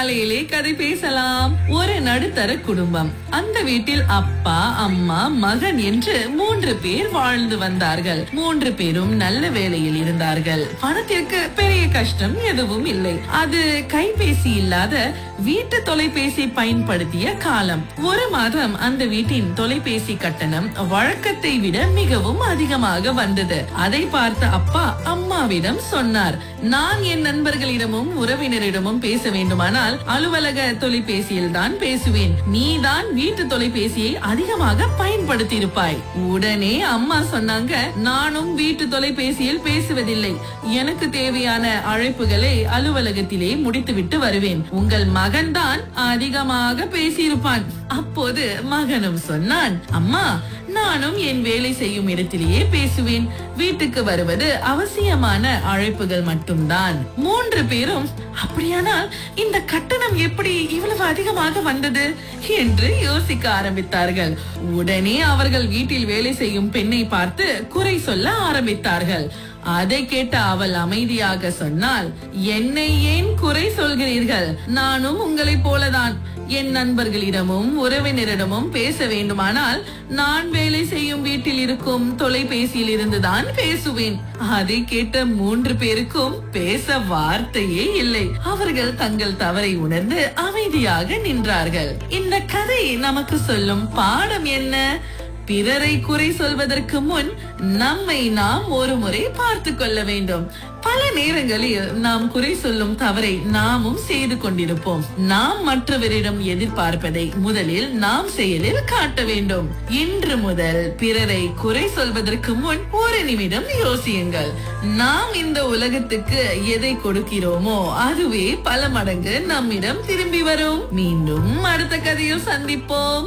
காலையிலே கதை பேசலாம் ஒரு நடுத்தர குடும்பம் அந்த வீட்டில் அப்பா அம்மா மகன் என்று மூன்று பேர் வாழ்ந்து வந்தார்கள் மூன்று பேரும் நல்ல வேலையில் இருந்தார்கள் பணத்திற்கு பெரிய கஷ்டம் எதுவும் இல்லை அது கைபேசி இல்லாத வீட்டு தொலைபேசி பயன்படுத்திய காலம் ஒரு மாதம் அந்த வீட்டின் தொலைபேசி கட்டணம் வழக்கத்தை விட மிகவும் அதிகமாக வந்தது அதை பார்த்த அப்பா அம்மாவிடம் சொன்னார் நான் என் நண்பர்களிடமும் உறவினரிடமும் பேச வேண்டுமானால் அலுவலக தொலைபேசியில் தான் பேசுவேன் நீதான் வீட்டு தொலைபேசியை அதிகமாக பயன்படுத்தி இருப்பாய் உடனே அம்மா சொன்னாங்க நானும் வீட்டு தொலைபேசியில் பேசுவதில்லை எனக்கு தேவையான அழைப்புகளை அலுவலகத்திலே முடித்துவிட்டு வருவேன் உங்கள் மகன்தான் அதிகமாக பேசியிருப்பான் அப்போது மகனும் சொன்னான் அம்மா நானும் என் வேலை செய்யும் இடத்திலேயே பேசுவேன் வீட்டுக்கு வருவது அவசியமான அழைப்புகள் மட்டும்தான் மூன்று பேரும் அப்படியானால் இந்த கட்டணம் எப்படி இவ்வளவு அதிகமாக வந்தது என்று யோசிக்க ஆரம்பித்தார்கள் உடனே அவர்கள் வீட்டில் வேலை செய்யும் பெண்ணை பார்த்து குறை சொல்ல ஆரம்பித்தார்கள் அதை கேட்ட அவள் அமைதியாக சொன்னால் என்னை ஏன் குறை சொல்கிறீர்கள் நானும் உங்களைப் போலதான் என் நண்பர்களிடமும் உறவினரிடமும் பேச வேண்டுமானால் நான் வேலை செய்யும் வீட்டில் இருக்கும் தொலைபேசியில் இருந்துதான் பேசுவேன் அதை கேட்ட மூன்று பேருக்கும் பேச வார்த்தையே இல்லை அவர்கள் தங்கள் தவறை உணர்ந்து அமைதியாக நின்றார்கள் இந்த கதை நமக்கு சொல்லும் பாடம் என்ன பிறரை குறை சொல்வதற்கு முன் நம்மை நாம் ஒரு முறை பார்த்து கொள்ள வேண்டும் பல நேரங்களில் நாம் குறை சொல்லும் தவறை நாமும் செய்து கொண்டிருப்போம் நாம் மற்றவரிடம் எதிர்பார்ப்பதை முதலில் நாம் செயலில் காட்ட வேண்டும் இன்று முதல் பிறரை குறை சொல்வதற்கு முன் ஒரு நிமிடம் யோசியுங்கள் நாம் இந்த உலகத்துக்கு எதை கொடுக்கிறோமோ அதுவே பல மடங்கு நம்மிடம் திரும்பி வரும் மீண்டும் அடுத்த கதையில் சந்திப்போம்